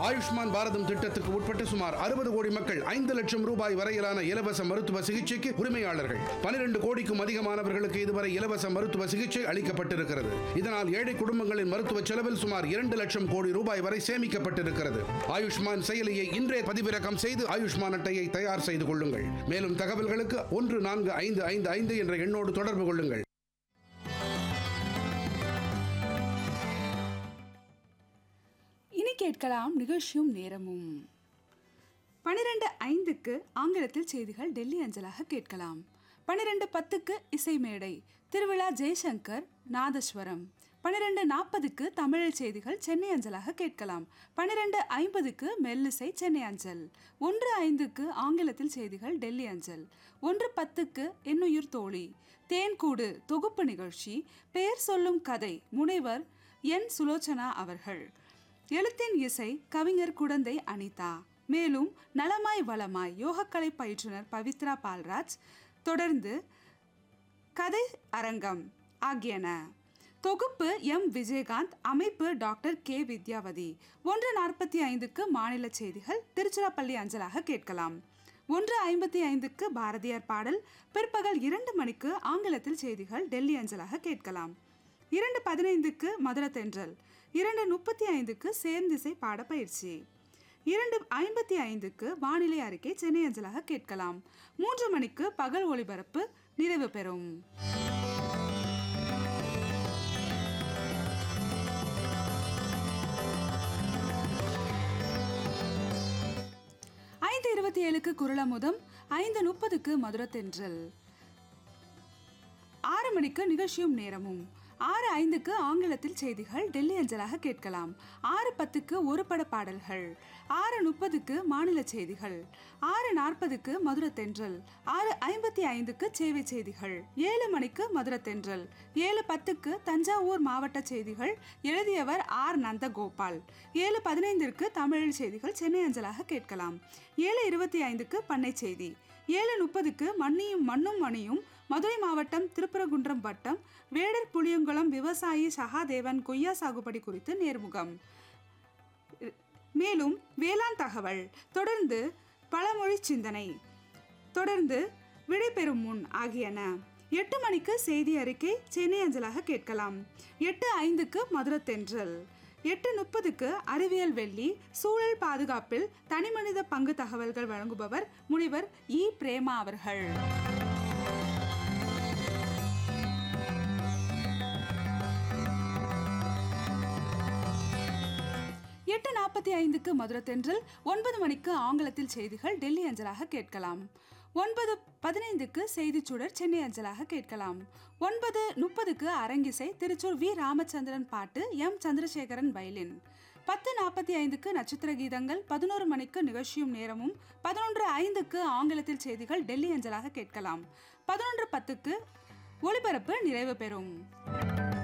ஆயுஷ்மான் பாரதம் திட்டத்துக்கு உட்பட்ட சுமார் அறுபது கோடி மக்கள் ஐந்து லட்சம் ரூபாய் வரையிலான இலவச மருத்துவ சிகிச்சைக்கு உரிமையாளர்கள் பனிரெண்டு கோடிக்கும் அதிகமானவர்களுக்கு இதுவரை இலவச மருத்துவ சிகிச்சை அளிக்கப்பட்டிருக்கிறது இதனால் ஏழை குடும்பங்களின் மருத்துவ செலவில் சுமார் இரண்டு லட்சம் கோடி ரூபாய் வரை சேமிக்கப்பட்டிருக்கிறது ஆயுஷ்மான் செயலியை இன்றே பதிவிறக்கம் செய்து ஆயுஷ்மான் அட்டையை தயார் செய்து கொள்ளுங்கள் மேலும் தகவல்களுக்கு ஒன்று நான்கு ஐந்து ஐந்து ஐந்து என்ற எண்ணோடு தொடர்பு கொள்ளுங்கள் இனி கேட்கலாம் நிகழ்ச்சியும் நேரமும் பனிரெண்டு ஐந்துக்கு ஆங்கிலத்தில் செய்திகள் டெல்லி அஞ்சலாக கேட்கலாம் பனிரெண்டு பத்துக்கு இசை மேடை திருவிழா ஜெய்சங்கர் நாதஸ்வரம் பனிரெண்டு நாற்பதுக்கு தமிழில் செய்திகள் சென்னை அஞ்சலாக கேட்கலாம் பனிரெண்டு ஐம்பதுக்கு மெல்லிசை சென்னை அஞ்சல் ஒன்று ஐந்துக்கு ஆங்கிலத்தில் செய்திகள் டெல்லி அஞ்சல் ஒன்று பத்துக்கு என்னுயிர் தோழி தேன்கூடு தொகுப்பு நிகழ்ச்சி பெயர் சொல்லும் கதை முனைவர் என் சுலோச்சனா அவர்கள் எழுத்தின் இசை கவிஞர் குடந்தை அனிதா மேலும் நலமாய் வளமாய் யோகக்கலை பயிற்றுனர் பவித்ரா பால்ராஜ் தொடர்ந்து கதை அரங்கம் ஆகியன தொகுப்பு எம் விஜயகாந்த் அமைப்பு டாக்டர் கே வித்யாவதி ஒன்று நாற்பத்தி ஐந்துக்கு மாநில செய்திகள் திருச்சிராப்பள்ளி அஞ்சலாக கேட்கலாம் ஒன்று ஐம்பத்தி ஐந்துக்கு பாரதியார் பாடல் பிற்பகல் இரண்டு மணிக்கு ஆங்கிலத்தில் செய்திகள் டெல்லி அஞ்சலாக கேட்கலாம் இரண்டு பதினைந்துக்கு மதுர தென்றல் இரண்டு முப்பத்தி ஐந்துக்கு சேர்ந்திசை பாட பயிற்சி இரண்டு ஐம்பத்தி ஐந்துக்கு வானிலை அறிக்கை சென்னை அஞ்சலாக கேட்கலாம் மூன்று மணிக்கு பகல் ஒளிபரப்பு நிறைவு பெறும் ஐந்து இருபத்தி ஏழுக்கு குரலமுதம் ஐந்து முப்பதுக்கு மதுரத்தென்றல் ஆறு மணிக்கு நிகழ்ச்சியும் நேரமும் ஆறு ஐந்துக்கு ஆங்கிலத்தில் செய்திகள் டெல்லி அஞ்சலாக கேட்கலாம் ஆறு பத்துக்கு ஒரு பட பாடல்கள் ஆறு முப்பதுக்கு மாநில செய்திகள் ஆறு நாற்பதுக்கு மதுர தென்றல் ஆறு ஐம்பத்தி ஐந்துக்கு சேவை செய்திகள் ஏழு மணிக்கு மதுர தென்றல் ஏழு பத்துக்கு தஞ்சாவூர் மாவட்ட செய்திகள் எழுதியவர் ஆர் நந்தகோபால் ஏழு பதினைந்திற்கு தமிழில் செய்திகள் சென்னை அஞ்சலாக கேட்கலாம் ஏழு இருபத்தி ஐந்துக்கு பண்ணை செய்தி ஏழு முப்பதுக்கு மண்ணியும் மண்ணும் மணியும் மதுரை மாவட்டம் திருப்பரங்குன்றம் வட்டம் வேடர் புளியங்குளம் விவசாயி சகாதேவன் கொய்யா சாகுபடி குறித்து நேர்முகம் மேலும் வேளாண் தகவல் தொடர்ந்து பழமொழி சிந்தனை தொடர்ந்து விடைபெறும் முன் ஆகியன எட்டு மணிக்கு செய்தி அறிக்கை சென்னை அஞ்சலாக கேட்கலாம் எட்டு ஐந்துக்கு மதுரத்தென்றல் எட்டு முப்பதுக்கு அறிவியல் வெள்ளி சூழல் பாதுகாப்பில் தனிமனித பங்கு தகவல்கள் வழங்குபவர் முனிவர் இ பிரேமா அவர்கள் எட்டு நாற்பத்தி ஐந்துக்கு மதுரை தென்றல் ஒன்பது மணிக்கு ஆங்கிலத்தில் செய்திகள் டெல்லி அஞ்சலாக கேட்கலாம் ஒன்பது பதினைந்துக்கு செய்திச் சுடர் சென்னை அஞ்சலாக கேட்கலாம் ஒன்பது முப்பதுக்கு அரங்கிசை திருச்சூர் வி ராமச்சந்திரன் பாட்டு எம் சந்திரசேகரன் வயலின் பத்து நாற்பத்தி ஐந்துக்கு நட்சத்திர கீதங்கள் பதினோரு மணிக்கு நிகழ்ச்சியும் நேரமும் பதினொன்று ஐந்துக்கு ஆங்கிலத்தில் செய்திகள் டெல்லி அஞ்சலாக கேட்கலாம் பதினொன்று பத்துக்கு ஒளிபரப்பு நிறைவு பெறும்